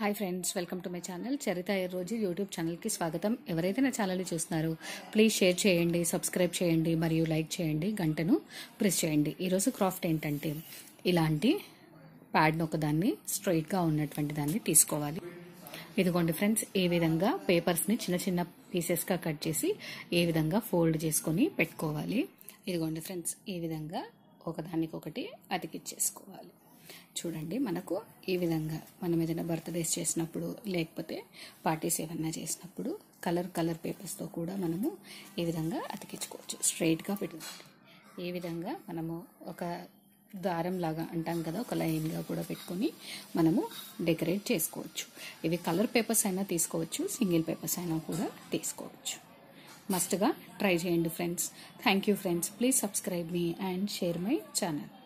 hi friends welcome to my channel Charitha ఈ రోజు YouTube ఛానల్కి స్వాగతం ఎవరైతే నా ఛానల్ని చూస్తున్నారో ప్లీజ్ షేర్ చేయండి సబ్స్క్రైబ్ చేయండి మరియు లైక్ చేయండి గంటను ప్రెస్ చేయండి ఈరోజు క్రాఫ్ట్ ఏంటంటే ఇలాంటి ప్యాడ్ను ఒకదాన్ని స్ట్రైట్గా ఉన్నటువంటి దాన్ని తీసుకోవాలి ఇదిగోండి ఫ్రెండ్స్ ఏ విధంగా పేపర్స్ని చిన్న చిన్న పీసెస్గా కట్ చేసి ఏ విధంగా ఫోల్డ్ చేసుకొని పెట్టుకోవాలి ఇదిగోండి ఫ్రెండ్స్ ఈ విధంగా ఒకదానికొకటి అతికిచ్చేసుకోవాలి చూడండి మనకు ఈ విధంగా మనం ఏదైనా బర్త్డేస్ చేసినప్పుడు లేకపోతే పార్టీస్ ఏమన్నా చేసినప్పుడు కలర్ కలర్ పేపర్స్తో కూడా మనము ఈ విధంగా అతికించుకోవచ్చు స్ట్రైట్గా పెట్టుకోండి ఈ విధంగా మనము ఒక దారం లాగా అంటాం కదా ఒక లైన్గా కూడా పెట్టుకొని మనము డెకరేట్ చేసుకోవచ్చు ఇవి కలర్ పేపర్స్ అయినా తీసుకోవచ్చు సింగిల్ పేపర్స్ అయినా కూడా తీసుకోవచ్చు మస్ట్గా ట్రై చేయండి friends thank you friends please subscribe me and share my channel